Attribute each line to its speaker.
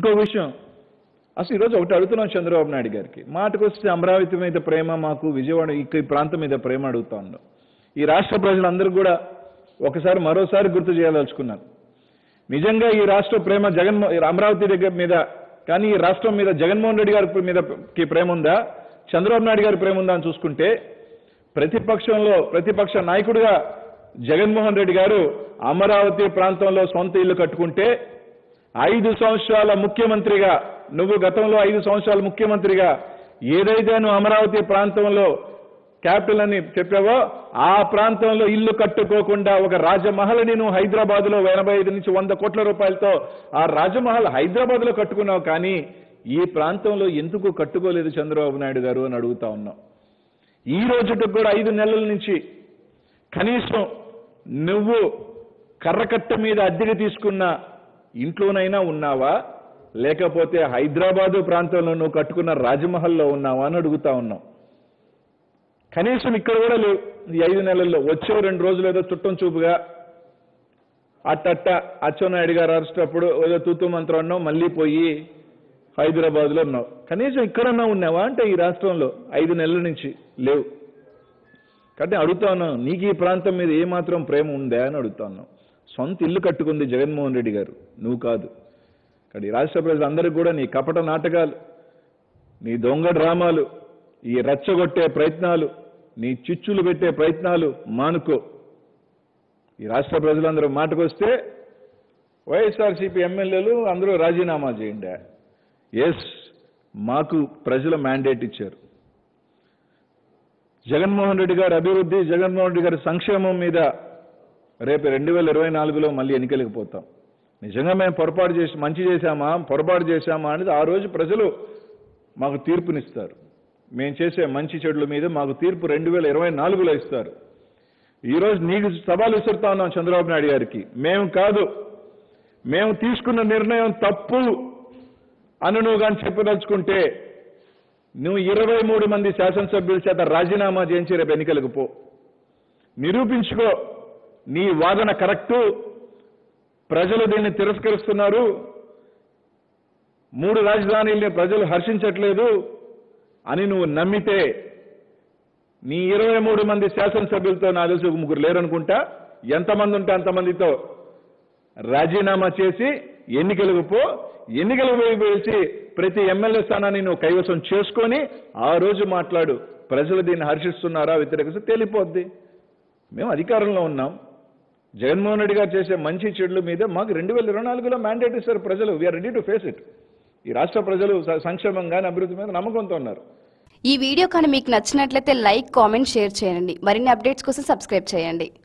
Speaker 1: ఇంకో విషయం అసలు ఈరోజు ఒకటి అడుగుతున్నాం చంద్రబాబు నాయుడు గారికి మాటకు వస్తే అమరావతి మీద ప్రేమ మాకు విజయవాడ ఇక్క ఈ ప్రాంతం మీద ప్రేమ అడుగుతా ఉన్నాం ఈ రాష్ట్ర ప్రజలందరూ కూడా ఒకసారి మరోసారి గుర్తు చేయదలుచుకున్నారు నిజంగా ఈ రాష్ట్ర ప్రేమ జగన్మో ఈ అమరావతి దగ్గర మీద కానీ ఈ రాష్ట్రం మీద జగన్మోహన్ రెడ్డి గారి మీద కి ప్రేమ ఉందా చంద్రబాబు నాయుడు గారి ప్రేమ ఉందా అని చూసుకుంటే ప్రతిపక్షంలో ప్రతిపక్ష నాయకుడిగా జగన్మోహన్ రెడ్డి గారు అమరావతి ప్రాంతంలో సొంత ఇల్లు కట్టుకుంటే ఐదు సంవత్సరాల ముఖ్యమంత్రిగా నువ్వు గతంలో ఐదు సంవత్సరాల ముఖ్యమంత్రిగా ఏదైతే నువ్వు అమరావతి ప్రాంతంలో క్యాపిటల్ అని చెప్పావో ఆ ప్రాంతంలో ఇల్లు కట్టుకోకుండా ఒక రాజమహల్ని నువ్వు హైదరాబాద్ లో ఎనభై ఐదు నుంచి వంద కోట్ల రూపాయలతో ఆ రాజమహల్ హైదరాబాద్ లో కట్టుకున్నావు కానీ ఈ ప్రాంతంలో ఎందుకు కట్టుకోలేదు చంద్రబాబు నాయుడు గారు అని అడుగుతా ఉన్నాం ఈ రోజుకి కూడా ఐదు నెలల నుంచి కనీసం నువ్వు కర్రకట్ట మీద అద్దెకి తీసుకున్న ఇంట్లోనైనా ఉన్నావా లేకపోతే హైదరాబాదు ప్రాంతంలో నువ్వు కట్టుకున్న రాజమహల్లో ఉన్నావా అని అడుగుతా ఉన్నాం కనీసం ఇక్కడ కూడా లేవు ఈ ఐదు నెలల్లో వచ్చే రెండు రోజులు ఏదో చుట్టం చూపుగా అట్టట్ట అచ్చెన్నాయుడు గారు అరెస్ట్ అప్పుడు ఏదో తూతు మంత్రం అన్నావు మళ్ళీ పోయి హైదరాబాద్ లో ఉన్నావు కనీసం ఇక్కడన్నా ఉన్నావా అంటే ఈ రాష్ట్రంలో ఐదు నెలల నుంచి లేవు కాబట్టి అడుగుతా ఉన్నాను నీకు ఈ ప్రాంతం మీద ఏమాత్రం ప్రేమ ఉందా అని అడుగుతా ఉన్నాం సొంత ఇల్లు కట్టుకుంది జగన్మోహన్ రెడ్డి గారు నువ్వు కాదు కాబట్టి ఈ రాష్ట్ర ప్రజలందరికీ కూడా నీ కపట నాటకాలు నీ దొంగ డ్రామాలు ఈ రెచ్చగొట్టే ప్రయత్నాలు నీ చిచ్చులు పెట్టే ప్రయత్నాలు మానుకో ఈ రాష్ట్ర ప్రజలందరూ మాటకొస్తే వైఎస్ఆర్సీపీ ఎమ్మెల్యేలు అందరూ రాజీనామా చేయండి ఎస్ మాకు ప్రజల మ్యాండేట్ ఇచ్చారు జగన్మోహన్ రెడ్డి గారి అభివృద్ధి జగన్మోహన్ రెడ్డి గారి సంక్షేమం మీద రేపు రెండు వేల ఇరవై నాలుగులో మళ్ళీ ఎన్నికలకు పోతాం నిజంగా మేము పొరపాటు చేసి మంచి చేశామా పొరపాటు చేశామా అనేది ఆ రోజు ప్రజలు మాకు తీర్పునిస్తారు మేము చేసే మంచి చెడుల మీద మాకు తీర్పు రెండు వేల ఇరవై నాలుగులో ఇస్తారు ఈరోజు నీకు సవాలు విసురుతా ఉన్నాం చంద్రబాబు నాయుడు గారికి మేము కాదు మేము తీసుకున్న నిర్ణయం తప్పు అని నువ్వు కానీ చెప్పదలుచుకుంటే నువ్వు ఇరవై మూడు మంది శాసనసభ్యుల చేత రాజీనామా చేయించి రేపు ఎన్నికలకు పో నిరూపించుకో నీ వాదన కరెక్టు ప్రజలు దీన్ని తిరస్కరిస్తున్నారు మూడు రాజధానుల్ని ప్రజలు హర్షించట్లేదు అని నువ్వు నమ్మితే నీ ఇరవై మూడు మంది శాసనసభ్యులతో నా తెలిసి ఒక ముగ్గురు లేరనుకుంటా ఎంతమంది ఉంటే అంతమందితో రాజీనామా చేసి ఎన్నికలకు పో ఎన్నికలకు పోయి వేసి ప్రతి ఎమ్మెల్యే స్థానాన్ని నువ్వు కైవసం చేసుకొని ఆ రోజు మాట్లాడు ప్రజలు దీన్ని హర్షిస్తున్నారా వ్యతిరేకిస్తే తేలిపోద్ది మేము అధికారంలో ఉన్నాం జగన్మోహన్ రెడ్డి గారు చేసే మంచి చెడుల మీద మాకు రెండు వేల ఇరవై నాలుగులో మ్యాండేట్ ఇస్తారు ప్రజలు we're ready to face it ఈ రాష్ట్ర ప్రజలు స- సంక్షేమం కానీ అభివృద్ధి మీద నమ్మకంతో ఉన్నారు
Speaker 2: ఈ వీడియో కానీ మీకు నచ్చినట్లయితే లైక్ కామెంట్ షేర్ చేయండి మరిన్ని అప్డేట్స్ కోసం సబ్స్క్రైబ్ చేయండి